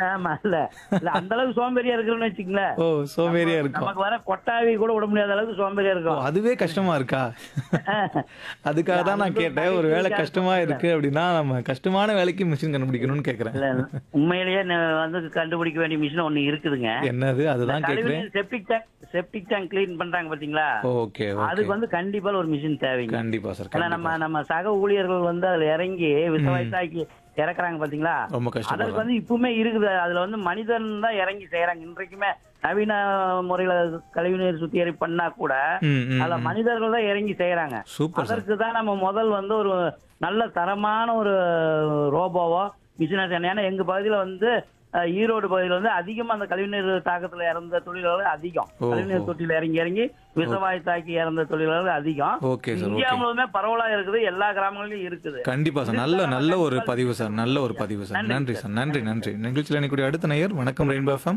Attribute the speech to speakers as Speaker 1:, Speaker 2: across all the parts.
Speaker 1: ஆமா இல்ல இல்ல அந்த அளவுக்கு சோம்பேறியா இருக்கிறோம்னு வச்சுக்கங்களேன்
Speaker 2: ஓ சோம்பேறியா இருக்கும்
Speaker 1: நமக்கு வர கொட்டாவி கூட விட முடியாத அளவுக்கு சோம்பேறியா
Speaker 2: ஓ,
Speaker 1: இருக்கும்
Speaker 2: அதுவே கஷ்டமா இருக்கா அதுக்காக தான் நான் கேட்டேன் ஒரு வேலை கஷ்டமா இருக்கு அப்படின்னா நம்ம கஷ்டமான வேலைக்கு மிஷின் கண்டுபிடிக்கணும்னு கேக்குறேன்
Speaker 1: இல்ல உண்மையிலேயே ந- வந்து கண்டுபிடிக்க வேண்டிய மிஷின் ஒண்ணு இருக்குதுங்க
Speaker 2: என்னது அதுதான் கேக்குறேன்
Speaker 1: septic tank septic tank clean பண்றாங்க பாத்தீங்களா
Speaker 2: ஓகே ஓகே
Speaker 1: அதுக்கு வந்து கண்டிப்பா ஒரு மிஷின் தேவைங்க
Speaker 2: கண்டிப்பா சார்
Speaker 1: ஏன்னா நம்ம நம்ம சக ஊழியர்கள் வந்து அதுல இறங்கி விசவாய்த்தாக்கி இறக்குறாங்க பாத்தீங்களா
Speaker 2: ரொம்ப
Speaker 1: அதற்கு
Speaker 2: கஷ்டப்படுறேன்
Speaker 1: வந்து இப்பவுமே இருக்குது அதுல வந்து மனிதன் தான் இறங்கி செய்யறாங்க இன்றைக்குமே நவீன முறையில கழிவுநீர் சுத்திகரிப்பு பண்ணா கூட
Speaker 2: ம், ம்,
Speaker 1: அதுல மனிதர்கள் தான் இறங்கி செய்யறாங்க
Speaker 2: சூப்பர் சார்
Speaker 1: அதற்கு தான் நம்ம முதல் வந்து ஒரு நல்ல தரமான ஒரு ரோபோவோ மிஷினரி ஏன்னா எங்க பகுதியில வந்து அஹ், ஈரோடு பகுதியில வந்து அதிகமா அந்த கழிவுநீர் தாக்கத்துல இறந்த தொழிலாளர்கள் அதிகம்
Speaker 2: ஓ,
Speaker 1: கழிவுநீர்
Speaker 2: ஓ.
Speaker 1: தொட்டியில இறங்கி இறங்கி விஷவாயு தாக்கி இறந்த தொழிலாளர்கள் அதிகம்
Speaker 2: ஓகே சார்
Speaker 1: இந்தியா
Speaker 2: ஓகே
Speaker 1: முழுவதுமே பரவலா இருக்குது எல்லா கிராமங்களிலும் இருக்குது
Speaker 2: கண்டிப்பா சார் நல்ல நல்ல ஒரு பதிவு சார் நல்ல ஒரு பதிவு சார் நன்றி சார் நன்றி நன்றி நிகழ்ச்சியில் எனக்கு அடுத்த நேயர் வணக்கம் ரெயின்போ எஃப்எம்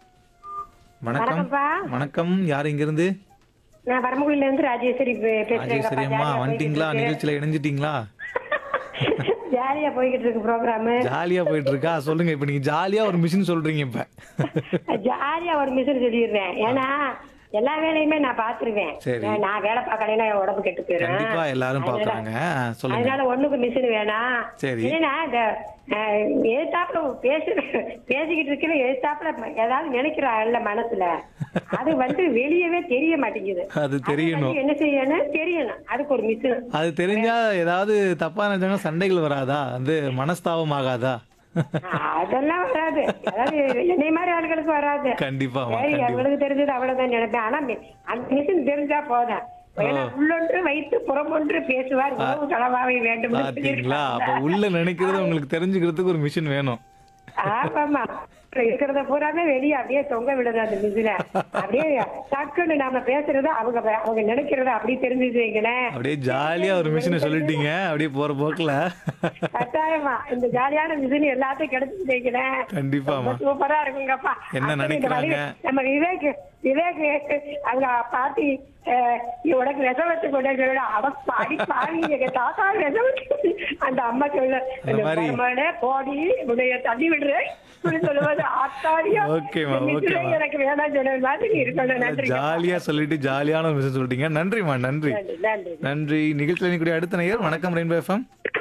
Speaker 2: வணக்கம்
Speaker 3: வணக்கம்ப்பா
Speaker 2: வணக்கம் யார் இங்கிருந்து
Speaker 3: நான் வரமகுடியில இருந்து ராஜேஸ்வரி பே- பேசுறேங்கப்பா.
Speaker 2: ராஜேஸ்வரி அம்மா
Speaker 3: ஜாலியா
Speaker 2: வந்துட்டீங்களா
Speaker 3: போய்கிட்டு
Speaker 2: நிகழ்ச்சியில இணைஞ்சிட்டீங்களா
Speaker 3: இருக்கு. ஜாலியா போய்கிட்டு இருக்கு ப்ரோக்ராம்
Speaker 2: ஜாலியா போயிட்டு இருக்கா சொல்லுங்க இப்ப நீங்க ஜாலியா ஒரு மிஷின் சொல்றீங்க இப்ப
Speaker 3: ஜாலியா ஒரு மிஷன் சொல்லிடுறேன் ஏன்னா எல்லா வேலையுமே நான் பாத்துருவேன்
Speaker 2: சரி.
Speaker 3: நான் வேலை பார்க்கலைன்னா என் உடம்பு கெட்டு போயிடும்
Speaker 2: கண்டிப்பா எல்லாரும் பாக்குறாங்க ஆ, சொல்லுங்க
Speaker 3: அதனால ஒண்ணுக்கு மிஷின் வேணாம்
Speaker 2: சரி.
Speaker 3: இல்லைன்னா இந்த அஹ், எதிர்த்தாப்புல பேசு பேசிக்கிட்டு இருக்கிற எதிர்த்தாப்புல ஏதாவது நினைக்கிறாள்ல மனசுல அது வந்து வெளியவே தெரிய மாட்டேங்குது
Speaker 2: அது தெரியணும்
Speaker 3: வந்து என்ன செய்யணும் தெரியணும் அதுக்கு ஒரு மிஷின்
Speaker 2: அது தெரிஞ்சா ஏதாவது தப்பா நினைச்சாங்கன்னா சண்டைகள் வராதா வந்து மனஸ்தாபம் ஆகாதா
Speaker 3: அதெல்லாம் வராது அதாவது என்னை மாதிரி ஆளுகளுக்கு வராது
Speaker 2: கண்டிப்பாமா
Speaker 3: சரி
Speaker 2: கண்டிப்பா
Speaker 3: அவளுக்கு தெரிஞ்சது அவ்வளவுதான் நினைப்பேன் ஆனா மி- அந்த மிஷின் தெரிஞ்சா போதும் ஏன்னா உள்ளொன்று வைத்து புறமொன்று பேசுவார் உணவு களவாவை வேண்டும் என்று
Speaker 2: பாத்தீங்களா அப்ப
Speaker 3: சொல்லியிருக்காங்க.
Speaker 2: உள்ள நினைக்கிறது உங்களுக்கு தெரிஞ்சுக்கிறதுக்கு ஒரு மிஷின் வேணும்
Speaker 3: ஆமாமா அப்புறம் இருக்கிறத பூராமே வெளியே அப்படியே தொங்க விடுது அந்த மிஷின அப்படியே டக்குன்னு நாம பேசுறத அவங்க அவங்க நினைக்கிறத அப்படியே தெரிஞ்சுட்டு வைங்களேன்
Speaker 2: அப்படியே ஜாலியா ஒரு மிஷினை சொல்லிட்டீங்க அப்படியே போற போக்குல
Speaker 3: கட்டாயமா இந்த ஜாலியான மிஷின் எல்லாத்தையும் கிடைச்சிட்டு வைக்கிறேன்
Speaker 2: கண்டிப்பாமா
Speaker 3: ரொம்ப சூப்பரா இருக்குங்கப்பா
Speaker 2: என்ன
Speaker 3: அப்ப இந்த
Speaker 2: நினைக்கிறாங்க?
Speaker 3: வழி- நம்ம விவேக் விவேக் அவங்க பாட்டி அஹ், நீ உனக்கு விஷம் வச்சு கொண்டு அவ பாடி பாடி எங்க தாத்தா விஷம் வச்சு அந்த அம்மா சொல்ல
Speaker 2: அந்த மாதிரி-
Speaker 3: மருமகனே, போடி உன்னைய தள்ளி விடுறேன் இப்படி சொல்லும்போது ஆத்தாடியா
Speaker 2: ஓகேம்மா,
Speaker 3: இந்த மிஷினே
Speaker 2: ஓகேம்மா.
Speaker 3: எனக்கு வேணாம் சொன்ன மாதிரி நீ இருக்கணும் நன்றி
Speaker 2: ஜாலியா சொல்லிட்டு ஜாலியான ஒரு மிஷின் சொல்லிட்டீங்க நன்றிமா நன்றி
Speaker 3: நன்றி நன்றி
Speaker 2: நன்றி நிகழ்ச்சியில் இருக்கக்கூடிய அடுத்த நேயர் வணக்கம் ரெயின்போ எஃப்எம்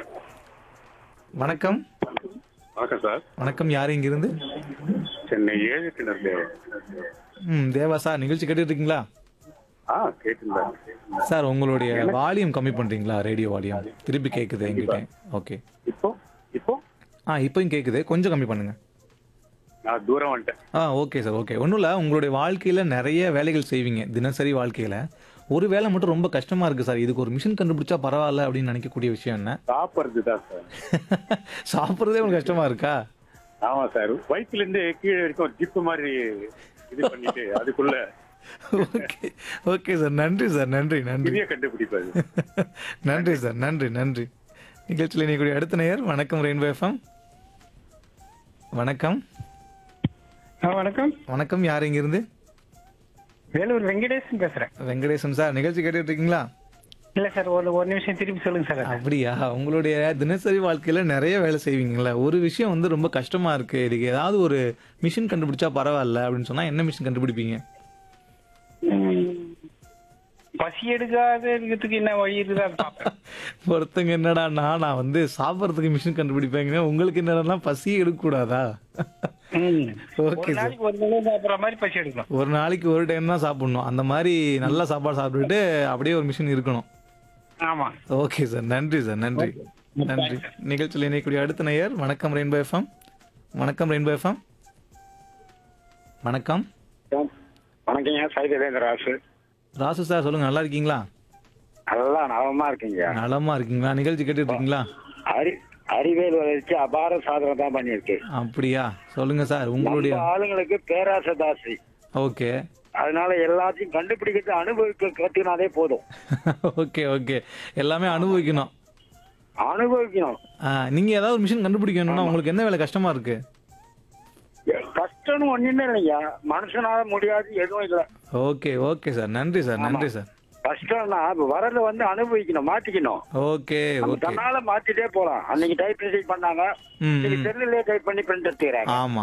Speaker 2: வணக்கம்
Speaker 4: வணக்கம் சார்
Speaker 2: வணக்கம் யார் இங்கிருந்து
Speaker 4: சென்னை ஏழு கிணறு தேவை
Speaker 2: ம் தேவா சார் நிகழ்ச்சி கேட்டுட்டு இருக்கீங்களா
Speaker 4: ஆ கேட்டுருந்தேன்
Speaker 2: சார் உங்களுடைய வால்யூம் கம்மி பண்றீங்களா ரேடியோ வால்யூம் திருப்பி கேக்குது எங்கிட்ட ஓகே
Speaker 4: இப்போ இப்போ
Speaker 2: ஆ இப்போயும் கேக்குது கொஞ்சம் கம்மி பண்ணுங்க
Speaker 4: நான் தூரம் வந்துட்டேன்
Speaker 2: ஆ ஓகே சார் ஓகே ஒன்றும் இல்லை உங்களுடைய வாழ்க்கையில் நிறைய வேலைகள் செய்வீங்க தினசரி வாழ்க்கையில் ஒரு வேலை மட்டும் ரொம்ப கஷ்டமாக இருக்குது சார் இதுக்கு ஒரு மிஷின் கண்டுபிடிச்சா பரவாயில்ல அப்படின்னு நினைக்கக்கூடிய விஷயம் என்ன
Speaker 4: சாப்பிட்றது தான் சார்
Speaker 2: சாப்பிட்றதே உங்களுக்கு கஷ்டமாக இருக்கா
Speaker 4: ஆமா சார் வயிற்றுல இருந்து கீழே வரைக்கும் ஒரு ஜிப்பு மாதிரி இது பண்ணிட்டு அதுக்குள்ள
Speaker 2: ஓகே ஓகே சார் நன்றி சார் நன்றி நன்றி
Speaker 4: பெரிய கண்டுபிடிப்பாரு
Speaker 2: நன்றி சார் நன்றி நன்றி நிகழ்ச்சியில் நீக்கூடிய அடுத்த நேயர் வணக்கம் ரெயின்போ எஃப்எம் வணக்கம்
Speaker 5: வணக்கம்
Speaker 2: வணக்கம் யார் இங்கிருந்து
Speaker 5: வேலூர் வெங்கடேசன் பேசுறேன்
Speaker 2: வெங்கடேசன் சார் நிகழ்ச்சி கேட்டுட்டு இருக்கீங்களா
Speaker 5: இல்ல சார் ஒரு ஒரு நிமிஷம் திருப்பி சொல்லுங்க சார்
Speaker 2: அப்படியா உங்களுடைய தினசரி வாழ்க்கையில நிறைய வேலை செய்வீங்கல்ல ஒரு விஷயம் வந்து ரொம்ப கஷ்டமா இருக்கு இதுக்கு ஏதாவது ஒரு மிஷின் கண்டுபிடிச்சா பரவாயில்ல அப்படின்னு சொன்னா என்ன மிஷின் கண்டுபிடிப்பீங்க
Speaker 5: பசி எடுக்காத இருக்கிறதுக்கு என்ன வழி இருக்குதா பாப்பேன்
Speaker 2: ஒருத்தங்க என்னடான்னா நான் வந்து சாப்பிட்றதுக்கு மிஷின் கண்டுபிடிப்பேங்க உங்களுக்கு என்னடா பசியே எடுக்கக்கூடாதா
Speaker 5: ம். ஒரு
Speaker 2: ஓகே சார்
Speaker 5: நாளைக்கு ஒரு தடவை சாப்பிடுற மாதிரி பசி எடுக்கணும்
Speaker 2: ஒரு நாளைக்கு ஒரு டைம் தான் சாப்பிடணும் அந்த மாதிரி நல்ல சாப்பாடு சாப்பிட்டுட்டு அப்படியே ஒரு மிஷின் இருக்கணும்
Speaker 5: ஆமா
Speaker 2: ஓகே சார் நன்றி சார் நன்றி நன்றி நிகழ்ச்சியில் இணையக்கூடிய அடுத்த நேயர் வணக்கம் ரெயின்போ எஃப்எம் வணக்கம் ரெயின்போ எஃப்எம் வணக்கம்
Speaker 6: வணக்கங்க சைதவேந்திர ராசு
Speaker 2: ராசு சார் சொல்லுங்க நல்லா இருக்கீங்களா
Speaker 6: நல்லா நலமா இருக்கீங்க
Speaker 2: நலமா இருக்கீங்களா நிகழ்ச்சி கேட்டுட்டு இருக்கீங்களா
Speaker 6: அறி அறிவியல் வளர்ச்சி அபார சாதனை தான் பண்ணியிருக்கு
Speaker 2: அப்படியா சொல்லுங்க சார் உங்களுடைய
Speaker 6: நம்ம ஆளுங்களுக்கு பேராசை தாசி
Speaker 2: ஓகே
Speaker 6: அதனால எல்லாத்தையும் கண்டுபிடிக்கிறது அனுபவிக்க கத்துனாலே போதும்
Speaker 2: ஓகே ஓகே எல்லாமே அனுபவிக்கணும்
Speaker 6: அனுபவிக்கணும்
Speaker 2: ஆ, நீங்க ஏதாவது ஒரு மிஷின் கண்டுபிடிக்கணும்னா உங்களுக்கு என்ன வேலை கஷ்டமா இருக்கு
Speaker 6: கஷ்டம்னு ஒண்ணுமே இல்லையா மனுஷனால முடியாது எதுவும் இல்ல
Speaker 2: ஓகே ஓகே சார் நன்றி சார் நன்றி சார்
Speaker 6: கஷ்டம்னா வரத வந்து அனுபவிக்கணும் மாத்திக்கணும்
Speaker 2: ஓகே
Speaker 6: நம்ம
Speaker 2: ஓகே
Speaker 6: தன்னால மாத்திட்டே போலாம் அன்னைக்கு டைப் ரிசீவ் பண்ணாங்க
Speaker 2: ம்
Speaker 6: இன்னைக்கு
Speaker 2: ம்.
Speaker 6: செல்லுலயே டைப் பண்ணி பிரிண்ட் எடுத்துக்கிறாங்க
Speaker 2: ஆமா